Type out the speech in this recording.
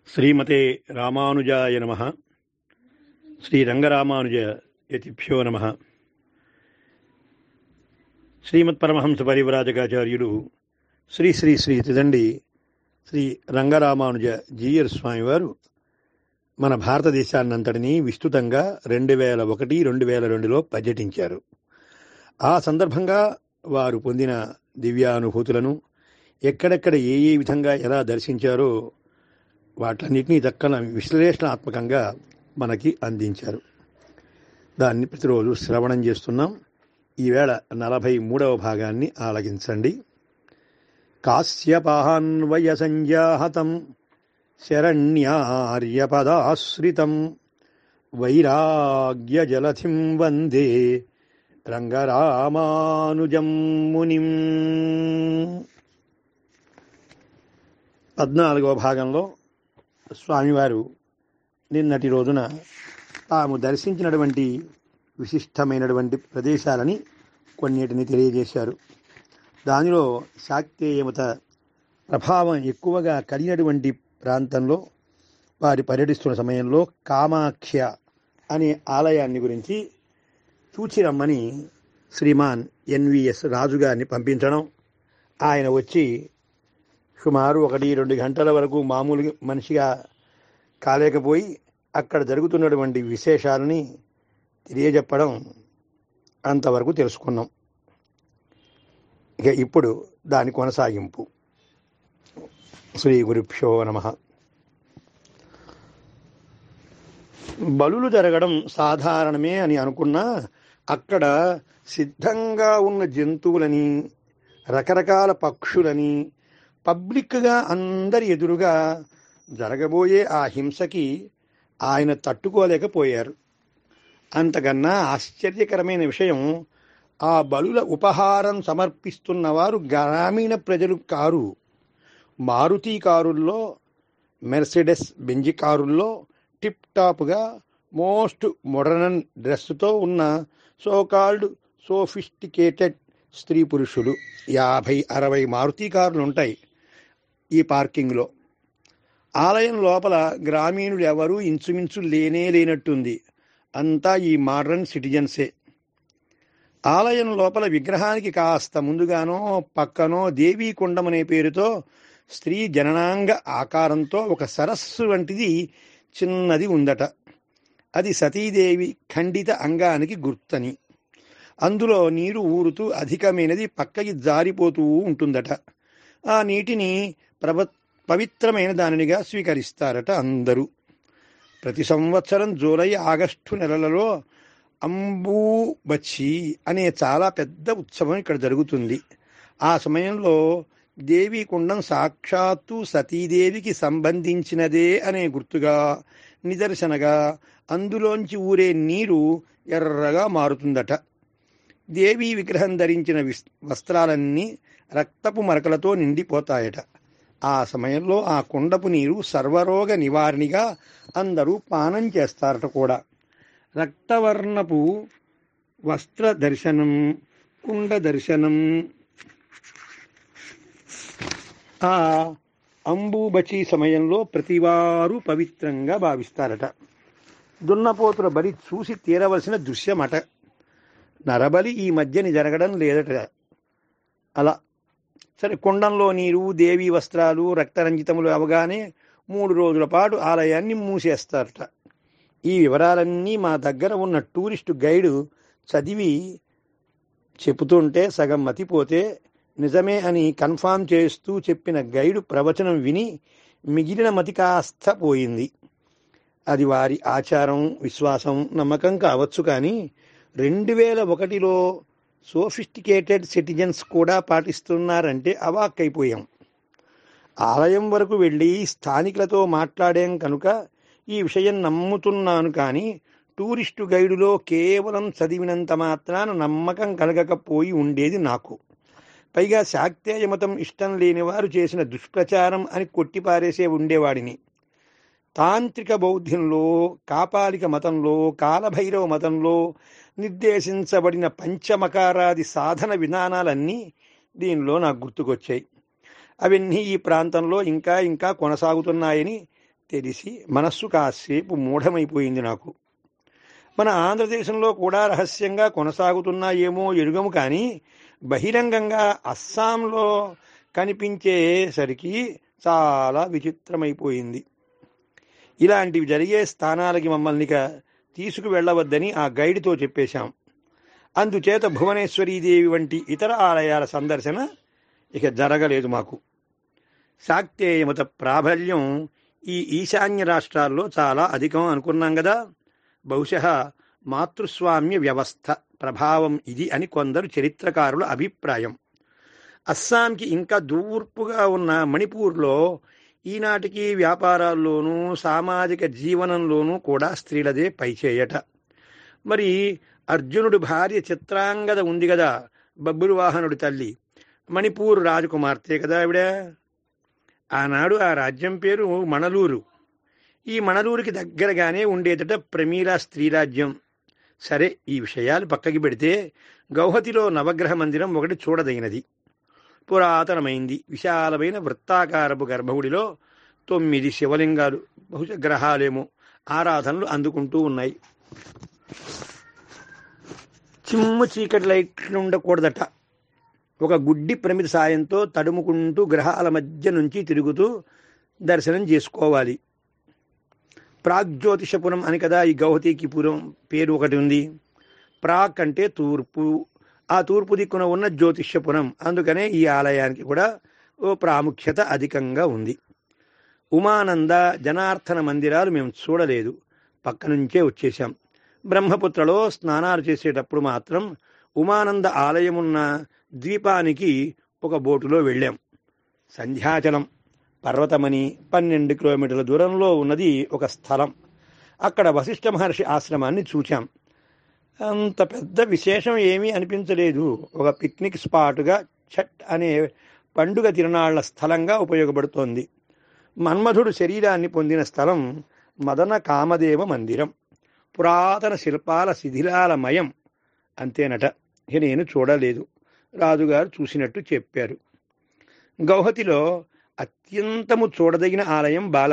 శ్రీమతే రామానుజాయ నమ శ్రీ రంగరామానుజ యతిభ్యో నమ శ్రీమత్ పరమహంస పరివ్రాజకాచార్యులు శ్రీ శ్రీ శ్రీ తిదండి శ్రీ రంగరామానుజ జీయర్ స్వామివారు మన భారతదేశాన్నంతటినీ విస్తృతంగా రెండు వేల ఒకటి రెండు వేల రెండులో పర్యటించారు ఆ సందర్భంగా వారు పొందిన దివ్యానుభూతులను ఎక్కడెక్కడ ఏ ఏ విధంగా ఎలా దర్శించారో వాటన్నిటినీ దక్కన విశ్లేషణాత్మకంగా మనకి అందించారు దాన్ని ప్రతిరోజు శ్రవణం చేస్తున్నాం ఈవేళ నలభై మూడవ భాగాన్ని ఆలగించండి కాశ్యపాన్వయ సంజాహతం శరణ్యార్యపదాశ్రితం వైరాగ్యజలధిం వందే రంగరామానుజం మునిం పద్నాలుగవ భాగంలో స్వామివారు నిన్నటి రోజున తాము దర్శించినటువంటి విశిష్టమైనటువంటి ప్రదేశాలని కొన్నిటిని తెలియజేశారు దానిలో శాక్తేయమత ప్రభావం ఎక్కువగా కలిగినటువంటి ప్రాంతంలో వారి పర్యటిస్తున్న సమయంలో కామాఖ్య అనే ఆలయాన్ని గురించి చూచి రమ్మని శ్రీమాన్ ఎన్విఎస్ రాజు గారిని పంపించడం ఆయన వచ్చి సుమారు ఒకటి రెండు గంటల వరకు మామూలుగా మనిషిగా కాలేకపోయి అక్కడ జరుగుతున్నటువంటి విశేషాలని తెలియజెప్పడం అంతవరకు తెలుసుకున్నాం ఇక ఇప్పుడు దాని కొనసాగింపు శ్రీ గురుభ్యో నమ బలులు జరగడం సాధారణమే అని అనుకున్నా అక్కడ సిద్ధంగా ఉన్న జంతువులని రకరకాల పక్షులని పబ్లిక్గా అందరి ఎదురుగా జరగబోయే ఆ హింసకి ఆయన తట్టుకోలేకపోయారు అంతకన్నా ఆశ్చర్యకరమైన విషయం ఆ బలుల ఉపహారం సమర్పిస్తున్న వారు గ్రామీణ ప్రజలు కారు మారుతి కారుల్లో మెర్సిడెస్ బెంజి కారుల్లో టిప్ టాప్గా మోస్ట్ మోడర్న్ డ్రెస్తో ఉన్న సోకాల్డ్ సోఫిస్టికేటెడ్ స్త్రీ పురుషులు యాభై అరవై మారుతి కార్లు ఉంటాయి ఈ పార్కింగ్లో ఆలయం లోపల గ్రామీణులు ఎవరూ ఇంచుమించు లేనే లేనట్టుంది అంతా ఈ మోడర్న్ సిటిజన్సే ఆలయం లోపల విగ్రహానికి కాస్త ముందుగానో పక్కనో దేవీ కుండం అనే పేరుతో స్త్రీ జననాంగ ఆకారంతో ఒక సరస్సు వంటిది చిన్నది ఉందట అది సతీదేవి ఖండిత అంగానికి గుర్తని అందులో నీరు ఊరుతూ అధికమైనది పక్కకి జారిపోతూ ఉంటుందట ఆ నీటిని ప్రభ పవిత్రమైన దానినిగా స్వీకరిస్తారట అందరూ ప్రతి సంవత్సరం జూలై ఆగస్టు నెలలలో అంబూబచ్చి అనే చాలా పెద్ద ఉత్సవం ఇక్కడ జరుగుతుంది ఆ సమయంలో దేవి కుండం సాక్షాత్తు సతీదేవికి సంబంధించినదే అనే గుర్తుగా నిదర్శనగా అందులోంచి ఊరే నీరు ఎర్రగా మారుతుందట దేవీ విగ్రహం ధరించిన వస్త్రాలన్నీ రక్తపు మరకలతో నిండిపోతాయట ఆ సమయంలో ఆ కుండపు నీరు సర్వరోగ నివారణిగా అందరూ పానం చేస్తారట కూడా రక్తవర్ణపు వస్త్ర దర్శనం కుండ దర్శనం ఆ అంబుబచి సమయంలో ప్రతివారు పవిత్రంగా భావిస్తారట దున్నపోతుల బలి చూసి తీరవలసిన దృశ్యమట నరబలి ఈ మధ్యని జరగడం లేదట అలా సరే కుండంలో నీరు దేవి వస్త్రాలు రక్తరంజితములు అవగానే మూడు రోజుల పాటు ఆలయాన్ని మూసేస్తారట ఈ వివరాలన్నీ మా దగ్గర ఉన్న టూరిస్టు గైడు చదివి చెబుతుంటే సగం మతిపోతే నిజమే అని కన్ఫామ్ చేస్తూ చెప్పిన గైడు ప్రవచనం విని మిగిలిన మతి కాస్త పోయింది అది వారి ఆచారం విశ్వాసం నమ్మకం కావచ్చు కానీ రెండు వేల ఒకటిలో సోఫిస్టికేటెడ్ సిటిజన్స్ కూడా పాటిస్తున్నారంటే అవాక్కైపోయాం ఆలయం వరకు వెళ్ళి స్థానికులతో మాట్లాడాం కనుక ఈ విషయం నమ్ముతున్నాను కానీ టూరిస్టు గైడులో కేవలం చదివినంత మాత్రాన నమ్మకం కలగకపోయి ఉండేది నాకు పైగా శాక్తేయ మతం ఇష్టం లేని వారు చేసిన దుష్ప్రచారం అని కొట్టిపారేసే ఉండేవాడిని తాంత్రిక బౌద్ధ్యంలో కాపాలిక మతంలో కాలభైరవ మతంలో నిర్దేశించబడిన పంచమకారాది సాధన విధానాలన్నీ దీనిలో నాకు గుర్తుకొచ్చాయి అవన్నీ ఈ ప్రాంతంలో ఇంకా ఇంకా కొనసాగుతున్నాయని తెలిసి మనస్సు కాసేపు మూఢమైపోయింది నాకు మన ఆంధ్రదేశంలో కూడా రహస్యంగా కొనసాగుతున్నాయేమో ఎరుగము కానీ బహిరంగంగా అస్సాంలో కనిపించేసరికి చాలా విచిత్రమైపోయింది ఇలాంటివి జరిగే స్థానాలకి మమ్మల్ని ఇక తీసుకువెళ్ళవద్దని ఆ గైడ్తో చెప్పేశాం అందుచేత భువనేశ్వరీదేవి వంటి ఇతర ఆలయాల సందర్శన ఇక జరగలేదు మాకు శాక్తేయమత ప్రాబల్యం ఈ ఈశాన్య రాష్ట్రాల్లో చాలా అధికం అనుకున్నాం కదా బహుశా మాతృస్వామ్య వ్యవస్థ ప్రభావం ఇది అని కొందరు చరిత్రకారుల అభిప్రాయం అస్సాంకి ఇంకా దూర్పుగా ఉన్న మణిపూర్లో ఈనాటికి వ్యాపారాల్లోనూ సామాజిక జీవనంలోనూ కూడా స్త్రీలదే పైచేయట మరి అర్జునుడి భార్య చిత్రాంగద ఉంది కదా బబ్బురు వాహనుడి తల్లి మణిపూర్ రాజకుమార్తె కదా ఆవిడ ఆనాడు ఆ రాజ్యం పేరు మణలూరు ఈ మణలూరుకి దగ్గరగానే ఉండేదట ప్రమీల స్త్రీరాజ్యం సరే ఈ విషయాలు పక్కకి పెడితే గౌహతిలో నవగ్రహ మందిరం ఒకటి చూడదగినది పురాతనమైంది విశాలమైన వృత్తాకారపు గర్భగుడిలో తొమ్మిది శివలింగాలు బహుశ గ్రహాలేమో ఆరాధనలు అందుకుంటూ ఉన్నాయి చిమ్ము చీకటి లైట్లు ఉండకూడదట ఒక గుడ్డి ప్రమిద సాయంతో తడుముకుంటూ గ్రహాల మధ్య నుంచి తిరుగుతూ దర్శనం చేసుకోవాలి ప్రాగ్జ్యోతిషపురం అని కదా ఈ గౌహతికి పురం పేరు ఒకటి ఉంది ప్రాక్ అంటే తూర్పు ఆ తూర్పు దిక్కున ఉన్న జ్యోతిష్యపురం అందుకనే ఈ ఆలయానికి కూడా ఓ ప్రాముఖ్యత అధికంగా ఉంది ఉమానంద జనార్దన మందిరాలు మేము చూడలేదు పక్క నుంచే వచ్చేసాం బ్రహ్మపుత్రలో స్నానాలు చేసేటప్పుడు మాత్రం ఉమానంద ఆలయమున్న ద్వీపానికి ఒక బోటులో వెళ్ళాం సంధ్యాచలం పర్వతమని పన్నెండు కిలోమీటర్ల దూరంలో ఉన్నది ఒక స్థలం అక్కడ వశిష్ఠ మహర్షి ఆశ్రమాన్ని చూచాం అంత పెద్ద విశేషం ఏమీ అనిపించలేదు ఒక పిక్నిక్ స్పాటుగా ఛట్ అనే పండుగ తిరునాళ్ల స్థలంగా ఉపయోగపడుతోంది మన్మధుడు శరీరాన్ని పొందిన స్థలం మదన కామదేవ మందిరం పురాతన శిల్పాల శిథిలాల మయం అంతేనట ఇక నేను చూడలేదు రాజుగారు చూసినట్టు చెప్పారు గౌహతిలో అత్యంతము చూడదగిన ఆలయం బాల